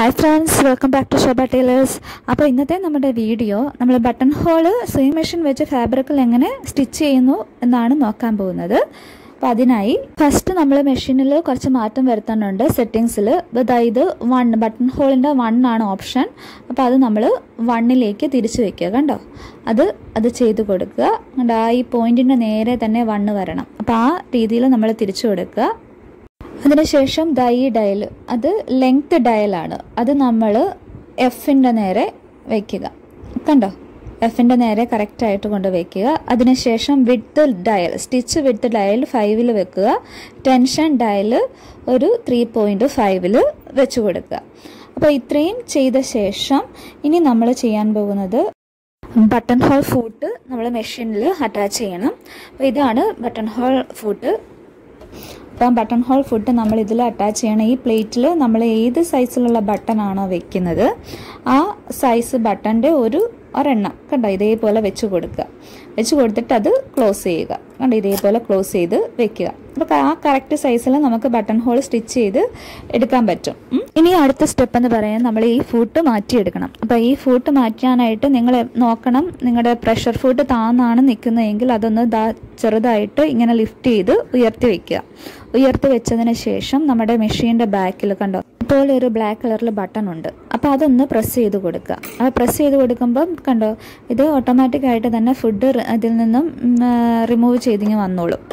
hi friends welcome back to Shobha tailors അപ്പോൾ ഇന്നത്തെ നമ്മുടെ വീഡിയോ നമ്മൾ ബട്ടൺ ഹോള് സെയിം മെഷീൻ വെച്ച് ഫാബ്രിക്കിൽ എങ്ങനെ സ്റ്റിച്ച് ചെയ്യുന്നു എന്നാണ് നോക്കാൻ പോകുന്നത് അപ്പോൾ അതിനായി ഫസ്റ്റ് നമ്മൾ മെഷീനിൽ കുറച്ച് മാറ്റം വരുത്താനുണ്ട് സെറ്റിങ്സിൽ അതായത് വൺ ബട്ടൺ ഹോളിൻ്റെ വൺ ആണ് ഓപ്ഷൻ അപ്പോൾ അത് നമ്മൾ വണ്ണിലേക്ക് തിരിച്ചു വെക്കുക കണ്ടോ അത് അത് ചെയ്ത് കൊടുക്കുക കണ്ടോ ആ ഈ പോയിന്റിൻ്റെ നേരെ തന്നെ വണ്ണ് വരണം അപ്പോൾ ആ രീതിയിൽ നമ്മൾ തിരിച്ചു കൊടുക്കുക അതിനുശേഷം ദാ ഈ ഡയൽ അത് ലെങ്ത് ഡയലാണ് അത് നമ്മൾ എഫിൻ്റെ നേരെ വയ്ക്കുക കണ്ടോ എഫിൻ്റെ നേരെ കറക്റ്റായിട്ട് കൊണ്ട് വയ്ക്കുക അതിനുശേഷം width dial stitch width dial ഫൈവിൽ വെക്കുക ടെൻഷൻ ഡയൽ ഒരു ത്രീ പോയിൻറ്റ് ഫൈവിൽ വെച്ച് കൊടുക്കുക അപ്പോൾ ഇത്രയും ചെയ്ത ശേഷം ഇനി നമ്മൾ ചെയ്യാൻ പോകുന്നത് ബട്ടൺ ഹോൾ ഫൂട്ട് നമ്മൾ മെഷീനിൽ അറ്റാച്ച് ചെയ്യണം അപ്പോൾ ഇതാണ് ബട്ടൺ ഹോൾ ഫൂട്ട് അപ്പം ബട്ടൺ ഹോൾ ഫുഡ് നമ്മൾ ഇതിൽ അറ്റാച്ച് ചെയ്യണം ഈ പ്ലേറ്റിൽ നമ്മൾ ഏത് സൈസിലുള്ള ബട്ടൺ ആണോ വെക്കുന്നത് ആ സൈസ് ബട്ടൻ്റെ ഒരു ഒരെണ്ണം കണ്ടോ ഇതേപോലെ വെച്ച് കൊടുക്കുക വെച്ച് കൊടുത്തിട്ട് അത് ക്ലോസ് ചെയ്യുക കണ്ടോ ഇതേപോലെ ക്ലോസ് ചെയ്ത് വെക്കുക അപ്പോൾ ആ കറക്റ്റ് സൈസിൽ നമുക്ക് ബട്ടൺ ഹോൾ സ്റ്റിച്ച് ചെയ്ത് എടുക്കാൻ പറ്റും ഇനി അടുത്ത സ്റ്റെപ്പ് എന്ന് പറയാൻ നമ്മൾ ഈ ഫൂട്ട് മാറ്റിയെടുക്കണം അപ്പോൾ ഈ ഫൂട്ട് മാറ്റാനായിട്ട് നിങ്ങൾ നോക്കണം നിങ്ങളുടെ പ്രഷർ ഫൂട്ട് താന്നാണ് നിൽക്കുന്നതെങ്കിൽ അതൊന്ന് ദാ ചെറുതായിട്ട് ഇങ്ങനെ ലിഫ്റ്റ് ചെയ്ത് ഉയർത്തി വെക്കുക ഉയർത്തി വെച്ചതിന് ശേഷം നമ്മുടെ മെഷീൻ്റെ ബാക്കിൽ കണ്ടോ ഇതുപോലെ ഒരു ബ്ലാക്ക് കളറിൽ ബട്ടൺ ഉണ്ട് അപ്പോൾ അതൊന്ന് പ്രസ് ചെയ്ത് കൊടുക്കുക ആ പ്രസ് ചെയ്ത് കൊടുക്കുമ്പം കണ്ടോ ഇത് ഓട്ടോമാറ്റിക്കായിട്ട് തന്നെ ഫുഡ് ഇതിൽ നിന്നും റിമൂവ് ചെയ്തിങ്ങ് വന്നോളും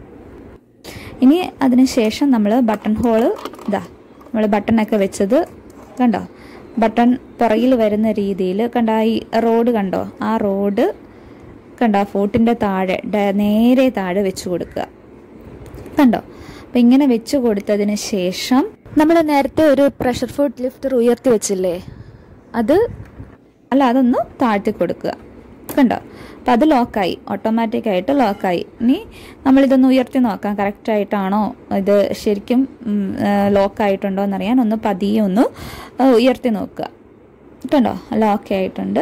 ഇനി അതിന് ശേഷം നമ്മൾ ബട്ടൺ ഹോള് ഇതാ നമ്മൾ ബട്ടണൊക്കെ വെച്ചത് കണ്ടോ ബട്ടൺ പുറകിൽ വരുന്ന രീതിയിൽ കണ്ടോ ഈ റോഡ് കണ്ടോ ആ റോഡ് കണ്ടോ ഫോട്ടിൻ്റെ താഴെ നേരെ താഴെ വെച്ച് കൊടുക്കുക കണ്ടോ അപ്പം ഇങ്ങനെ വെച്ച് കൊടുത്തതിന് ശേഷം നമ്മൾ നേരത്തെ ഒരു പ്രഷർ ഫുഡ് ലിഫ്റ്റർ ഉയർത്തി വെച്ചില്ലേ അത് അല്ല അതൊന്ന് താഴ്ത്തി കൊടുക്കുക കണ്ടോ അപ്പം അത് ലോക്കായി ഓട്ടോമാറ്റിക്കായിട്ട് ലോക്കായി ഇനി നമ്മളിതൊന്ന് ഉയർത്തി നോക്കാം കറക്റ്റായിട്ടാണോ ഇത് ശരിക്കും ലോക്കായിട്ടുണ്ടോ എന്നറിയാൻ ഒന്ന് പതിയെ ഒന്ന് ഉയർത്തി നോക്കുക കണ്ടോ ലോക്ക് ആയിട്ടുണ്ട്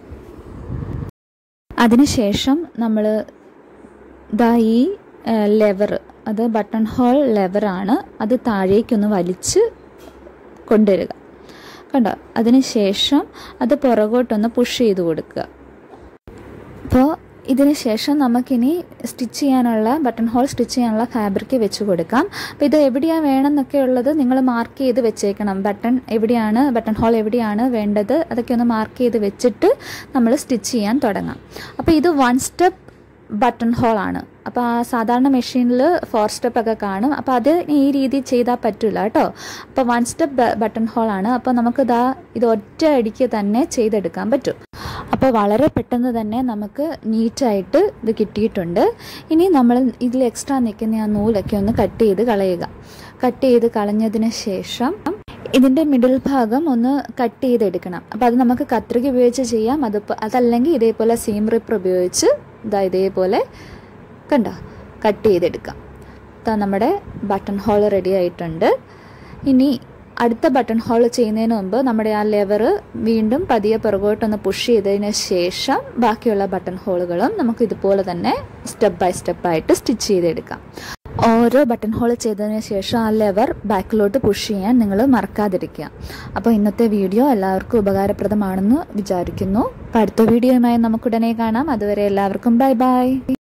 അതിനുശേഷം നമ്മൾ ദാ ഈ ലെവർ അത് ബട്ടൺ ഹോൾ ലെവറാണ് അത് താഴേക്കൊന്ന് വലിച്ച് കൊണ്ടുവരിക കണ്ടോ അതിന് ശേഷം അത് പുറകോട്ടൊന്ന് പുഷ് ചെയ്ത് കൊടുക്കുക അപ്പോൾ ഇതിന് ശേഷം നമുക്കിനി സ്റ്റിച്ച് ചെയ്യാനുള്ള ബട്ടൺ ഹോൾ സ്റ്റിച്ച് ചെയ്യാനുള്ള ഫാബ്രിക് വെച്ച് കൊടുക്കാം അപ്പോൾ ഇത് എവിടെയാണ് വേണമെന്നൊക്കെ ഉള്ളത് നിങ്ങൾ മാർക്ക് ചെയ്ത് വെച്ചേക്കണം ബട്ടൺ എവിടെയാണ് ബട്ടൺ ഹോൾ എവിടെയാണ് വേണ്ടത് അതൊക്കെ ഒന്ന് മാർക്ക് ചെയ്ത് വെച്ചിട്ട് നമ്മൾ സ്റ്റിച്ച് ചെയ്യാൻ തുടങ്ങാം അപ്പോൾ ഇത് വൺ സ്റ്റെപ്പ് ബട്ടൺ ഹോൾ ആണ് അപ്പോൾ ആ സാധാരണ മെഷീനിൽ ഫോർ സ്റ്റെപ്പ് ഒക്കെ കാണും അപ്പോൾ അത് ഈ രീതി ചെയ്താൽ പറ്റില്ല കേട്ടോ അപ്പോൾ വൺ സ്റ്റെപ്പ് ബട്ടൺ ഹോൾ ആണ് അപ്പോൾ നമുക്ക് ഇതാ ഇത് ഒറ്റ അടിക്ക് തന്നെ ചെയ്തെടുക്കാൻ പറ്റും അപ്പോൾ വളരെ പെട്ടെന്ന് തന്നെ നമുക്ക് നീറ്റായിട്ട് ഇത് കിട്ടിയിട്ടുണ്ട് ഇനി നമ്മൾ ഇതിൽ എക്സ്ട്രാ നിൽക്കുന്ന ആ നൂലൊക്കെ ഒന്ന് കട്ട് ചെയ്ത് കളയുക കട്ട് ചെയ്ത് കളഞ്ഞതിന് ശേഷം ഇതിൻ്റെ മിഡിൽ ഭാഗം ഒന്ന് കട്ട് ചെയ്തെടുക്കണം അപ്പോൾ അത് നമുക്ക് കത്രിക ഉപയോഗിച്ച് ചെയ്യാം അത് അതല്ലെങ്കിൽ ഇതേപോലെ സീം റിപ്പർ ഉപയോഗിച്ച് ഇതാ ഇതേപോലെ കണ്ടോ കട്ട് ചെയ്തെടുക്കാം ഇതാ നമ്മുടെ ബട്ടൺ ഹോൾ റെഡി ആയിട്ടുണ്ട് ഇനി അടുത്ത ബട്ടൺ ഹോൾ ചെയ്യുന്നതിന് മുമ്പ് നമ്മുടെ ആ ലെവർ വീണ്ടും പതിയെ പുറകോട്ടൊന്ന് പുഷ് ചെയ്തതിന് ശേഷം ബാക്കിയുള്ള ബട്ടൺ ഹോളുകളും നമുക്ക് ഇതുപോലെ തന്നെ സ്റ്റെപ്പ് ബൈ സ്റ്റെപ്പായിട്ട് സ്റ്റിച്ച് ചെയ്തെടുക്കാം ഓരോ ബട്ടൺ ഹോൾ ചെയ്തതിന് ശേഷം ആ ലെവർ ബാക്കിലോട്ട് പുഷ് ചെയ്യാൻ നിങ്ങൾ മറക്കാതിരിക്കുക അപ്പോൾ ഇന്നത്തെ വീഡിയോ എല്ലാവർക്കും ഉപകാരപ്രദമാണെന്ന് വിചാരിക്കുന്നു അപ്പോൾ അടുത്ത വീഡിയോയുമായി നമുക്കുടനെ കാണാം അതുവരെ എല്ലാവർക്കും ബൈ ബൈ